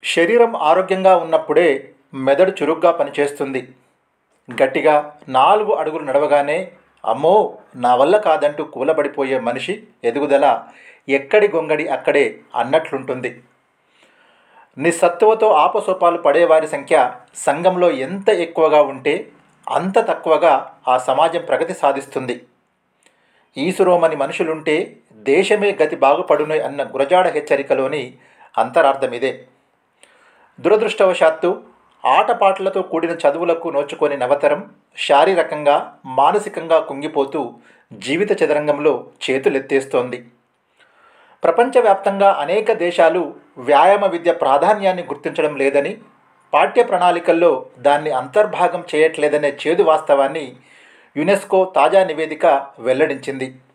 శరీరం ఆరోగ్యంగా ఉన్నప్పుడే మెదడు చురుగ్గా పనిచేస్తుంది గట్టిగా నాలుగు అడుగులు నడవగానే అమ్మో నా వల్ల కాదంటూ కూలబడిపోయే మనిషి ఎదుగుదల ఎక్కడి గొంగడి అక్కడే అన్నట్లుంటుంది నిస్సత్తువతో ఆపసోపాలు పడేవారి సంఖ్య సంఘంలో ఎంత ఎక్కువగా ఉంటే అంత తక్కువగా ఆ సమాజం ప్రగతి సాధిస్తుంది ఈసురోమని మనుషులుంటే దేశమే గతి బాగుపడును అన్న గురజాడ హెచ్చరికలోని అంతరార్థం ఇదే దురదృష్టవశాత్తు ఆటపాటలతో కూడిన చదువులకు నోచుకొని నవతరం శారీరకంగా మానసికంగా కుంగిపోతూ జీవిత చదరంగంలో చేతులెత్తేస్తోంది ప్రపంచవ్యాప్తంగా అనేక దేశాలు వ్యాయామ విద్య ప్రాధాన్యాన్ని గుర్తించడం లేదని పాఠ్య ప్రణాళికల్లో దాన్ని అంతర్భాగం చేయట్లేదనే చేదు వాస్తవాన్ని యునెస్కో తాజా నివేదిక వెల్లడించింది